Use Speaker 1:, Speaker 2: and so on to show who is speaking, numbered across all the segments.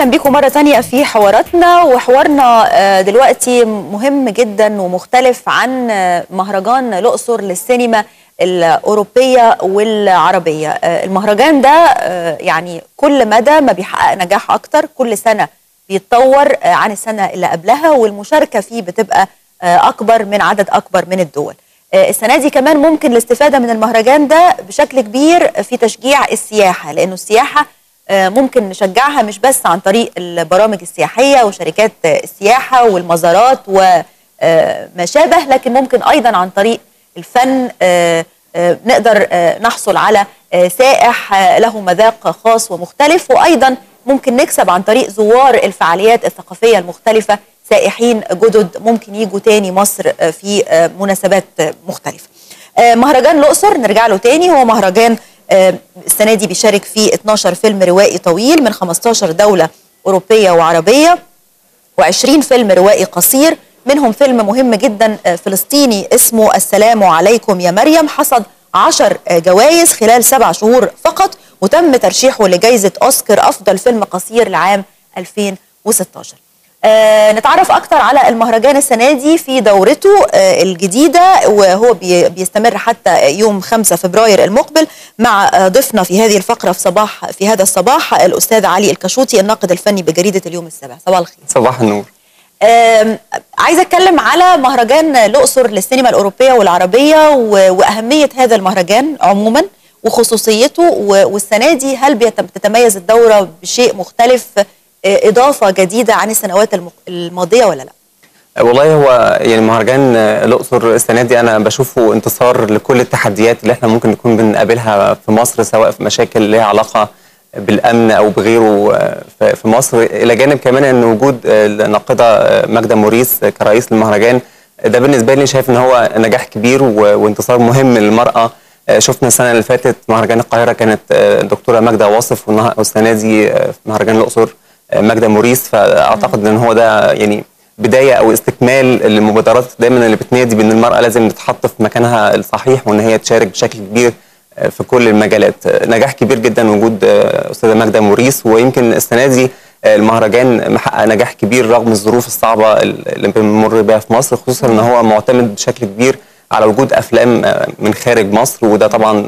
Speaker 1: اهلا بيكم مره تانية في حواراتنا وحوارنا آه، دلوقتي مهم جدا ومختلف عن آه، مهرجان الاقصر للسينما الاوروبيه والعربيه آه، المهرجان ده آه، يعني كل مدى ما بيحقق نجاح اكتر كل سنه بيتطور آه، عن السنه اللي قبلها والمشاركه فيه بتبقى آه، اكبر من عدد اكبر من الدول آه، السنه دي كمان ممكن الاستفاده من المهرجان ده بشكل كبير في تشجيع السياحه لانه السياحه آه، ممكن نشجعها مش بس عن طريق البرامج السياحيه وشركات آه، السياحه والمزارات وما شابه لكن ممكن ايضا عن طريق الفن آه، آه، نقدر آه، نحصل على آه، سائح آه، له مذاق خاص ومختلف وايضا ممكن نكسب عن طريق زوار الفعاليات الثقافيه المختلفه سائحين جدد ممكن يجوا تاني مصر آه، في آه، مناسبات آه، مختلفه. آه، مهرجان الاقصر نرجع له تاني هو مهرجان آه، السنه دي بيشارك فيه 12 فيلم روائي طويل من 15 دوله اوروبيه وعربيه و20 فيلم روائي قصير منهم فيلم مهم جدا آه، فلسطيني اسمه السلام عليكم يا مريم حصد 10 جوائز خلال سبع شهور فقط وتم ترشيحه لجائزة أوسكار أفضل فيلم قصير لعام 2016 آه نتعرف أكتر على المهرجان السنة دي في دورته آه الجديدة وهو بي بيستمر حتى يوم 5 فبراير المقبل مع آه ضيفنا في هذه الفقرة في صباح في هذا الصباح الأستاذ علي الكشوطي الناقد الفني بجريدة اليوم السابع صباح الخير
Speaker 2: صباح النور
Speaker 1: آم، عايزه اتكلم على مهرجان الاقصر للسينما الاوروبيه والعربيه و- واهميه هذا المهرجان عموما وخصوصيته و- والسنه دي هل بيت- بتتميز الدوره بشيء مختلف آه، اضافه جديده عن السنوات الم- الماضيه ولا لا؟
Speaker 2: والله هو يعني مهرجان الاقصر السنه دي انا بشوفه انتصار لكل التحديات اللي احنا ممكن نكون بنقابلها في مصر سواء في مشاكل ليها علاقه بالامن او بغيره في في مصر الى جانب كمان ان وجود الناقده ماجده موريس كرئيس للمهرجان ده بالنسبه لي شايف ان هو نجاح كبير و- وانتصار مهم للمراه شفنا السنه اللي فاتت مهرجان القاهره كانت الدكتوره ماجده واصف والنها- والسنه دي في مهرجان الاقصر ماجده موريس فاعتقد ان هو ده يعني بدايه او استكمال للمبادرات دايما اللي بتنادي بان المراه لازم تتحط في مكانها الصحيح وان هي تشارك بشكل كبير في كل المجالات نجاح كبير جدا وجود استاذه ماجده موريس ويمكن السنه دي المهرجان محقق نجاح كبير رغم الظروف الصعبه اللي بنمر بها في مصر خصوصا ان هو معتمد بشكل كبير على وجود افلام من خارج مصر وده طبعا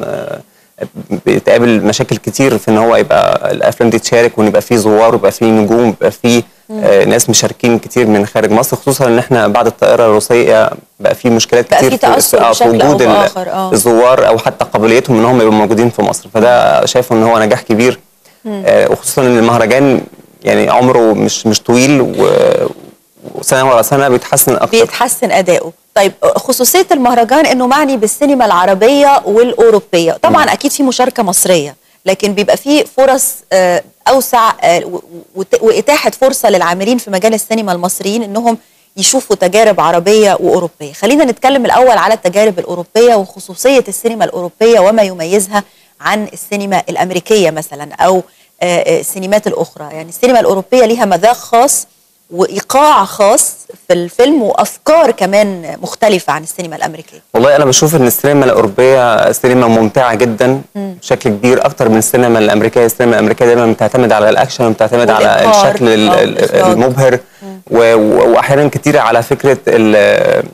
Speaker 2: بتقابل مشاكل كتير في ان هو يبقى الافلام دي تشارك وان يبقى فيه زوار ويبقى فيه نجوم ويبقى فيه آه ناس مشاركين كتير من خارج مصر خصوصا ان احنا بعد الطائره الروسيه بقى في مشكلات
Speaker 1: بقى
Speaker 2: كتير
Speaker 1: في تأثر
Speaker 2: آه،
Speaker 1: بشكل أو
Speaker 2: وجود ال-
Speaker 1: بآخر، آه.
Speaker 2: الزوار او حتى قابليتهم ان هم يبقوا موجودين في مصر فده شايفه ان هو نجاح كبير آه وخصوصا ان المهرجان يعني عمره مش مش طويل و- وسنه ورا سنه بيتحسن اكتر
Speaker 1: بيتحسن اداؤه طيب خصوصيه المهرجان انه معني بالسينما العربيه والاوروبيه طبعا اكيد في مشاركه مصريه لكن بيبقى في فرص آه، اوسع آه، و- وت- واتاحه فرصه للعاملين في مجال السينما المصريين انهم يشوفوا تجارب عربيه واوروبيه خلينا نتكلم الاول على التجارب الاوروبيه وخصوصيه السينما الاوروبيه وما يميزها عن السينما الامريكيه مثلا او آه، آه، السينمات الاخرى يعني السينما الاوروبيه ليها مذاق خاص وايقاع خاص في الفيلم وافكار كمان مختلفه عن السينما الامريكيه
Speaker 2: والله انا بشوف ان السينما الاوروبيه سينما ممتعه جدا بشكل كبير اكتر من السينما الامريكيه السينما الامريكيه دايما بتعتمد على الاكشن وبتعتمد على
Speaker 1: والإبهار.
Speaker 2: الشكل ال-
Speaker 1: آه،
Speaker 2: ال-
Speaker 1: والإخراج.
Speaker 2: المبهر و- و- واحيانا كتير على فكره ال-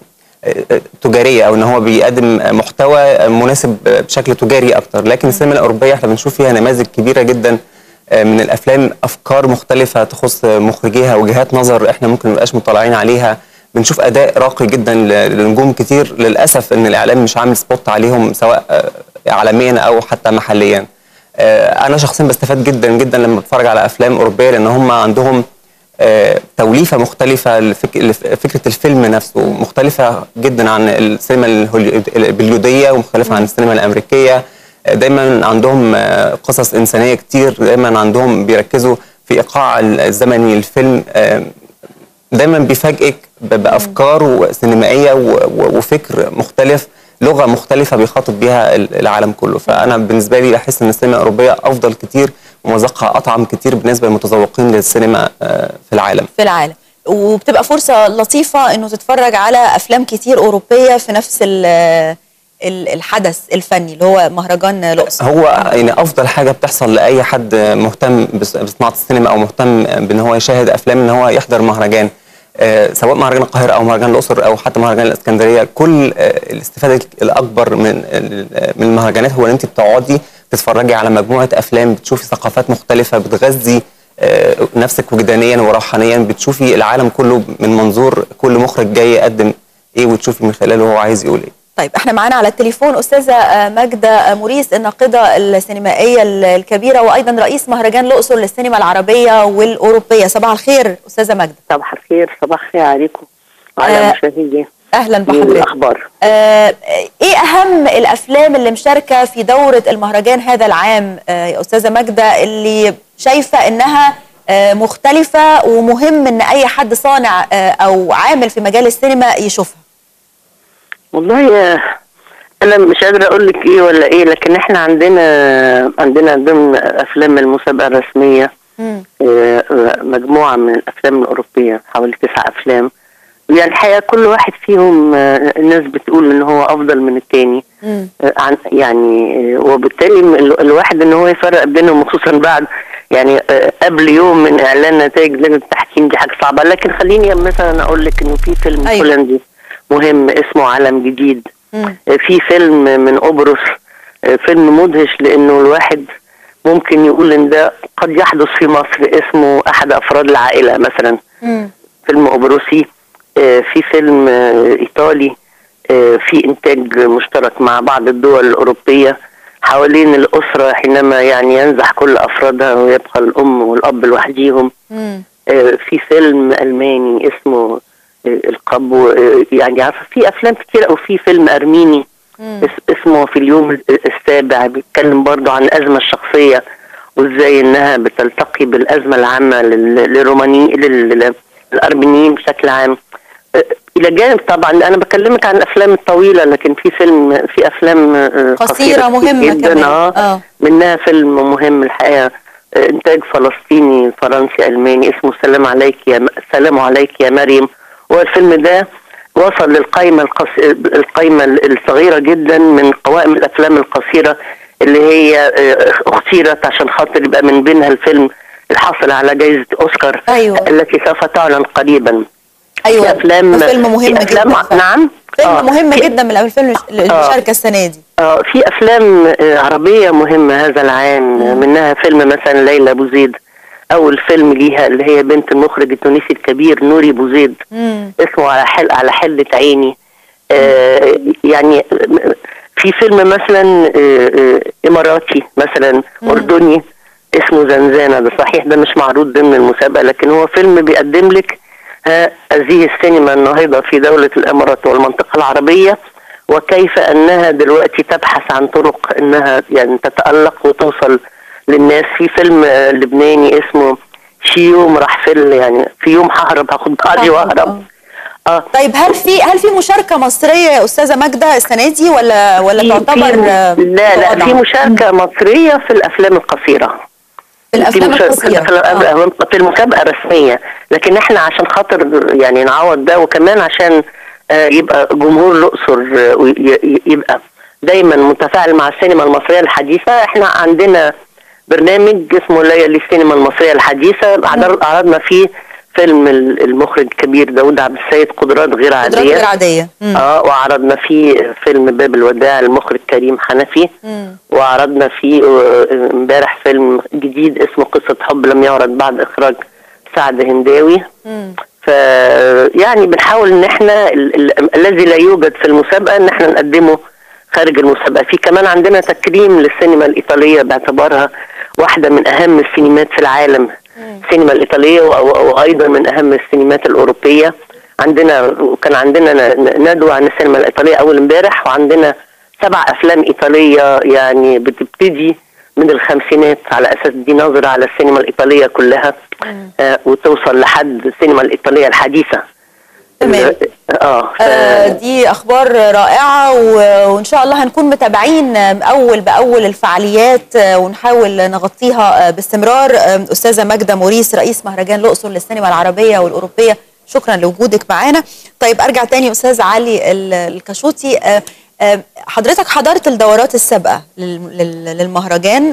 Speaker 2: التجاريه او ان هو بيقدم محتوى مناسب بشكل تجاري اكتر لكن السينما الاوروبيه احنا بنشوف فيها نماذج كبيره جدا من الافلام افكار مختلفه تخص مخرجيها وجهات نظر احنا ممكن مبقاش مطلعين عليها بنشوف اداء راقي جدا ل- لنجوم كتير للاسف ان الاعلام مش عامل سبوت عليهم سواء آه، عالميا او حتى محليا آه، انا شخصيا بستفاد جدا جدا لما بتفرج على افلام اوروبيه لان هم عندهم آه، توليفه مختلفه لفك... لفكره الفيلم نفسه مختلفه جدا عن السينما الهولي- البوليوديه ومختلفه عن السينما الامريكيه آه، دايما عندهم آه، قصص انسانيه كتير دايما عندهم بيركزوا في ايقاع الزمني للفيلم آه، دايما بيفاجئك ب- بافكار سينمائيه و- و- وفكر مختلف لغه مختلفه بيخاطب بيها ال- العالم كله فانا بالنسبه لي بحس ان السينما الاوروبيه افضل كتير ومذاقها اطعم كتير بالنسبه للمتذوقين للسينما آه، في العالم
Speaker 1: في العالم وبتبقى فرصه لطيفه انه تتفرج على افلام كتير اوروبيه في نفس ال- الحدث الفني اللي هو مهرجان الاقصر
Speaker 2: هو يعني افضل حاجه بتحصل لاي حد مهتم بصناعه السينما او مهتم بان هو يشاهد افلام ان هو يحضر مهرجان آه سواء مهرجان القاهره او مهرجان الاقصر او حتى مهرجان الاسكندريه كل آه الاستفاده الاكبر من من المهرجانات هو ان انت بتقعدي تتفرجي على مجموعه افلام بتشوفي ثقافات مختلفه بتغذي آه نفسك وجدانيا وروحانيا بتشوفي العالم كله من منظور كل مخرج جاي يقدم ايه وتشوفي من خلاله هو عايز يقول ايه
Speaker 1: طيب احنا معانا على التليفون استاذه ماجده موريس الناقده السينمائيه الكبيره وايضا رئيس مهرجان الاقصر للسينما العربيه والاوروبيه صباح الخير استاذه ماجده
Speaker 3: صباح الخير صباح الخير عليكم وعلى
Speaker 1: آه
Speaker 3: مشاهدي
Speaker 1: اهلا بحضرتك
Speaker 3: الاخبار
Speaker 1: آه ايه اهم الافلام اللي مشاركه في دوره المهرجان هذا العام آه يا استاذه ماجده اللي شايفه انها آه مختلفه ومهم ان اي حد صانع آه او عامل في مجال السينما يشوفها
Speaker 3: والله انا مش قادره اقول لك ايه ولا ايه لكن احنا عندنا عندنا ضمن افلام المسابقه الرسميه
Speaker 1: مم.
Speaker 3: مجموعه من الافلام الاوروبيه حوالي تسع افلام يعني الحقيقه كل واحد فيهم الناس بتقول ان هو افضل من التاني
Speaker 1: مم.
Speaker 3: عن يعني وبالتالي الواحد ان هو يفرق بينهم خصوصا بعد يعني قبل يوم من اعلان نتائج لجنه التحكيم دي حاجه صعبه لكن خليني مثلا اقول لك انه في فيلم
Speaker 1: أيوة.
Speaker 3: هولندي مهم اسمه عالم جديد
Speaker 1: مم.
Speaker 3: في فيلم من قبرص فيلم مدهش لانه الواحد ممكن يقول ان ده قد يحدث في مصر اسمه احد افراد العائله مثلا
Speaker 1: مم.
Speaker 3: فيلم قبرصي في فيلم ايطالي في انتاج مشترك مع بعض الدول الاوروبيه حوالين الاسره حينما يعني ينزح كل افرادها ويبقى الام والاب لوحديهم
Speaker 1: مم.
Speaker 3: في فيلم الماني اسمه القبو يعني عارفه في افلام كتير او في فيلم ارميني
Speaker 1: مم.
Speaker 3: اس- اسمه في اليوم السابع بيتكلم برضه عن الازمه الشخصيه وازاي انها بتلتقي بالازمه العامه لل- للروماني لل- للارمينيين بشكل عام أه، الى جانب طبعا انا بكلمك عن الافلام الطويله لكن في فيلم في افلام أه،
Speaker 1: قصيرة
Speaker 3: كتير
Speaker 1: مهمة
Speaker 3: جدا
Speaker 1: كمان.
Speaker 3: اه
Speaker 1: آه.
Speaker 3: منها فيلم مهم الحقيقه آه، انتاج فلسطيني فرنسي الماني اسمه سلام عليك يا م... سلام عليك يا مريم والفيلم ده وصل للقائمه القص... القائمه الصغيره جدا من قوائم الافلام القصيره اللي هي آه، اختيرت عشان خاطر يبقى من بينها الفيلم الحاصل على جائزه اوسكار
Speaker 1: أيوة.
Speaker 3: التي سوف تعلن قريبا
Speaker 1: ايوه
Speaker 3: في افلام
Speaker 1: ده فيلم مهم
Speaker 3: في أفلام
Speaker 1: جدا فعلا.
Speaker 3: نعم
Speaker 1: فيلم
Speaker 3: آه،
Speaker 1: مهم
Speaker 3: في-
Speaker 1: جدا من الافلام المشاركه السنه دي
Speaker 3: آه في افلام آه، عربيه مهمه هذا العام آه، منها فيلم مثلا ليلى ابو زيد اول فيلم ليها اللي هي بنت المخرج التونسي الكبير نوري ابو زيد
Speaker 1: مم.
Speaker 3: اسمه على حل على حلة عيني آه يعني م- في فيلم مثلا آه آه اماراتي مثلا اردني اسمه زنزانه ده صحيح ده مش معروض ضمن المسابقه لكن هو فيلم بيقدم لك ها هذه السينما الناهضه في دوله الامارات والمنطقه العربيه وكيف انها دلوقتي تبحث عن طرق انها يعني تتالق وتوصل للناس في فيلم آه، لبناني اسمه شي يوم راح فل يعني في يوم ههرب هاخد بعضي
Speaker 1: آه.
Speaker 3: واهرب اه
Speaker 1: طيب هل في هل في مشاركه مصريه يا استاذه ماجده السنه دي ولا ولا
Speaker 3: في-
Speaker 1: تعتبر
Speaker 3: في-
Speaker 1: آه،
Speaker 3: لا لا
Speaker 1: وضع؟
Speaker 3: في مشاركه مصريه في الافلام القصيره
Speaker 1: في الافلام
Speaker 3: في مشا-
Speaker 1: القصيره
Speaker 3: في
Speaker 1: آه.
Speaker 3: الأفلام- في المسابقه الرسميه لكن احنا عشان خاطر يعني نعوض ده وكمان عشان آه، يبقى جمهور الاقصر آه، وي- ي- يبقى دايما متفاعل مع السينما المصريه الحديثه احنا عندنا برنامج اسمه ليالي السينما المصريه الحديثه عرض- عرضنا فيه فيلم ال- المخرج الكبير داود عبد السيد قدرات غير
Speaker 1: قدرات
Speaker 3: عاديه
Speaker 1: غير عاديه مم.
Speaker 3: اه وعرضنا فيه فيلم باب الوداع المخرج كريم حنفي
Speaker 1: مم.
Speaker 3: وعرضنا فيه آه، امبارح فيلم جديد اسمه قصة حب لم يعرض بعد إخراج سعد هنداوي
Speaker 1: مم.
Speaker 3: ف يعني بنحاول ان احنا ال- ال- الذي لا يوجد في المسابقه ان احنا نقدمه خارج المسابقه في كمان عندنا تكريم للسينما الايطاليه باعتبارها واحده من اهم السينمات في العالم السينما الايطاليه و- و- وايضا من اهم السينمات الاوروبيه عندنا وكان عندنا ن- ندوه عن السينما الايطاليه اول امبارح وعندنا سبع افلام ايطاليه يعني بتبتدي من الخمسينات على اساس دي نظره على السينما الايطاليه كلها آه وتوصل لحد السينما الايطاليه الحديثه
Speaker 1: تمام.
Speaker 3: اه ف...
Speaker 1: آه، دي اخبار رائعه و- وان شاء الله هنكون متابعين آم، اول باول الفعاليات آه، ونحاول نغطيها آه، باستمرار آم، استاذه ماجده موريس رئيس مهرجان الاقصر للسينما العربيه والاوروبيه شكرا لوجودك معانا طيب ارجع تاني استاذ علي ال- الكشوطي آه، آه، حضرتك حضرت الدورات السابقه لل- لل- للمهرجان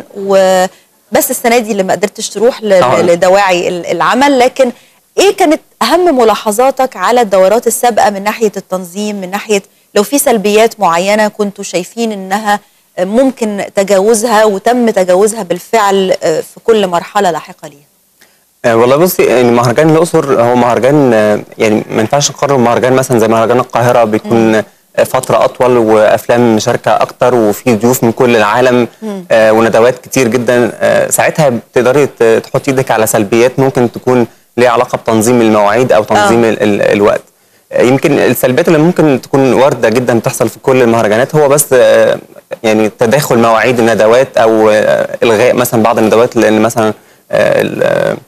Speaker 1: وبس السنه دي اللي ما قدرتش تروح ل-
Speaker 2: طبعاً.
Speaker 1: لدواعي ال- العمل لكن ايه كانت اهم ملاحظاتك على الدورات السابقه من ناحيه التنظيم من ناحيه لو في سلبيات معينه كنتوا شايفين انها ممكن تجاوزها وتم تجاوزها بالفعل آه، في كل مرحله لاحقه ليها
Speaker 2: آه، والله بصي يعني مهرجان الاقصر هو مهرجان آه، يعني ما ينفعش نقارن مهرجان مثلا زي مهرجان القاهره بيكون آه، فتره اطول وافلام مشاركه اكتر وفي ضيوف من كل العالم آه، وندوات كتير جدا آه، ساعتها بتقدري ت- تحطي ايدك على سلبيات ممكن تكون ليها علاقه بتنظيم المواعيد او تنظيم
Speaker 1: آه.
Speaker 2: ال- ال- الوقت آه، يمكن السلبيات اللي ممكن تكون وارده جدا بتحصل في كل المهرجانات هو بس آه، يعني تداخل مواعيد الندوات او آه، الغاء مثلا بعض الندوات لان مثلا آه، ال- آه،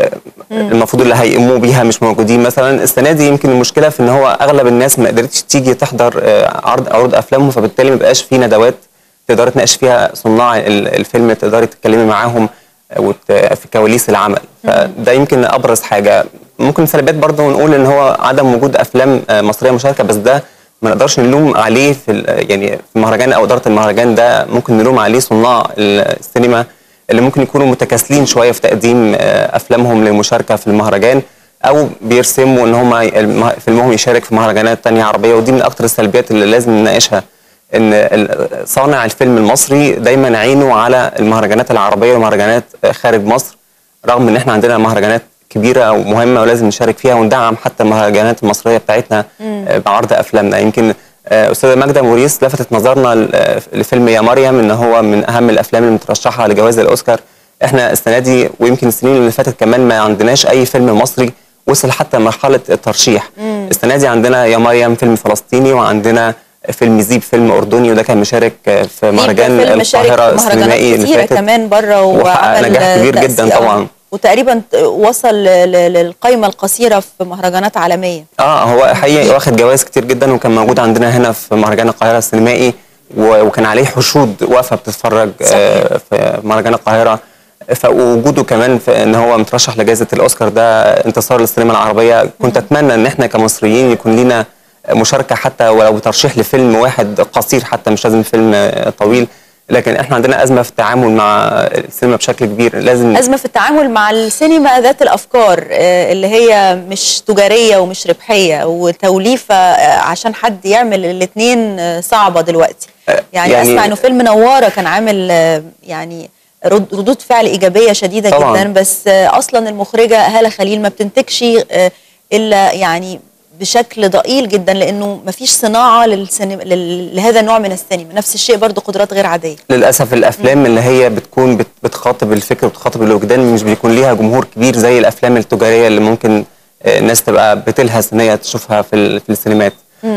Speaker 2: المفروض اللي هيقوموا بيها مش موجودين مثلا السنه دي يمكن المشكله في ان هو اغلب الناس ما قدرتش تيجي تحضر آه، عرض عروض افلامهم فبالتالي ما بقاش في ندوات تقدري تناقش فيها صناع ال- الفيلم تقدري تتكلمي معاهم آه، وت- في كواليس العمل فده يمكن ابرز حاجه ممكن سلبيات برضه نقول ان هو عدم وجود افلام آه، مصريه مشاركه بس ده ما نقدرش نلوم عليه في ال- يعني في المهرجان او اداره المهرجان ده ممكن نلوم عليه صناع السينما اللي ممكن يكونوا متكاسلين شويه في تقديم آه، افلامهم للمشاركه في المهرجان او بيرسموا ان هم الم- فيلمهم يشارك في مهرجانات تانية عربيه ودي من اكتر السلبيات اللي لازم نناقشها ان ال- صانع الفيلم المصري دايما عينه على المهرجانات العربيه ومهرجانات آه، خارج مصر رغم ان احنا عندنا مهرجانات كبيره ومهمه ولازم نشارك فيها وندعم حتى المهرجانات المصريه بتاعتنا آه، بعرض افلامنا يمكن آه، استاذه ماجده موريس لفتت نظرنا ل- آه، لفيلم يا مريم ان هو من اهم الافلام المترشحه لجوائز الاوسكار احنا السنه دي ويمكن السنين اللي فاتت كمان ما عندناش اي فيلم مصري وصل حتى مرحله الترشيح السنه دي عندنا يا مريم فيلم فلسطيني وعندنا فيلم زيب فيلم اردني وده كان مشارك آه، في مهرجان
Speaker 1: فيلم شارك
Speaker 2: القاهره
Speaker 1: في مهرجانات
Speaker 2: السينمائي اللي
Speaker 1: كتيره
Speaker 2: فاتت
Speaker 1: كمان بره
Speaker 2: وحقق
Speaker 1: وعمل
Speaker 2: نجاح كبير
Speaker 1: تأثير.
Speaker 2: جدا
Speaker 1: آه.
Speaker 2: طبعا
Speaker 1: وتقريبا ت- وصل ل- ل- للقائمه القصيره في مهرجانات عالميه
Speaker 2: اه هو حقيقي واخد جوائز كتير جدا وكان موجود عندنا هنا في مهرجان القاهره السينمائي و- وكان عليه حشود واقفه بتتفرج آه في مهرجان القاهره فوجوده كمان في ان هو مترشح لجائزه الاوسكار ده انتصار للسينما العربيه كنت اتمنى ان احنا كمصريين يكون لينا مشاركه حتى ولو ترشيح لفيلم واحد قصير حتى مش لازم فيلم آه، طويل لكن احنا عندنا ازمه في التعامل مع السينما بشكل كبير لازم
Speaker 1: أزمة في التعامل مع السينما ذات الأفكار آه، اللي هي مش تجارية ومش ربحية وتوليفة آه، عشان حد يعمل الاتنين آه، صعبة دلوقتي
Speaker 2: آه،
Speaker 1: يعني,
Speaker 2: يعني-
Speaker 1: أسمع إنه فيلم نوارة كان عامل آه، يعني رد- ردود فعل إيجابية شديدة
Speaker 2: طبعاً.
Speaker 1: جدا بس آه، أصلا المخرجة هالة خليل ما بتنتجش آه، إلا يعني بشكل ضئيل جدا لأنه مفيش صناعة للسينما لل- لهذا النوع من السينما نفس الشيء برضو قدرات غير عادية
Speaker 2: للاسف الافلام اللي هي بتكون بت- بتخاطب الفكر وبتخاطب الوجدان مش بيكون ليها جمهور كبير زي الافلام التجاريه اللي ممكن آه، الناس تبقى بتلهث ان هي تشوفها في ال- في السينمات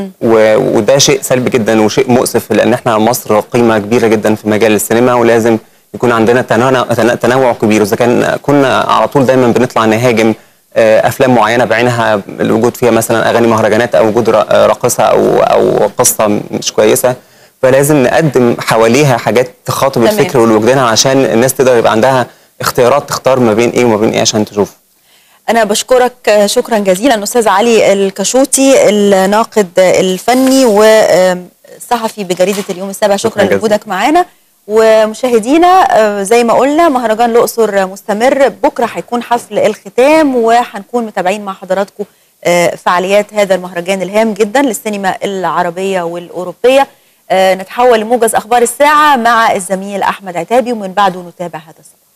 Speaker 2: و- وده شيء سلبي جدا وشيء مؤسف لان احنا مصر قيمه كبيره جدا في مجال السينما ولازم يكون عندنا تنوع, تن- تنوع كبير واذا كان كنا على طول دايما بنطلع نهاجم آه، افلام معينه بعينها الوجود فيها مثلا اغاني مهرجانات او وجود را- آه، راقصه او او قصه مش كويسه فلازم نقدم حواليها حاجات تخاطب
Speaker 1: تمام.
Speaker 2: الفكر والوجدان عشان الناس تقدر يبقى عندها اختيارات تختار ما بين ايه وما بين ايه عشان تشوف
Speaker 1: أنا بشكرك شكرا جزيلا أستاذ علي الكشوتي الناقد الفني والصحفي بجريدة اليوم السابع شكرا
Speaker 2: شكراً جزيلاً.
Speaker 1: لوجودك معانا ومشاهدينا آه، زي ما قلنا مهرجان الأقصر مستمر بكرة هيكون حفل الختام وهنكون متابعين مع حضراتكم آه، فعاليات هذا المهرجان الهام جدا للسينما العربية والأوروبية آه، نتحول لموجز أخبار الساعة مع الزميل أحمد عتابي ومن بعده نتابع هذا الصباح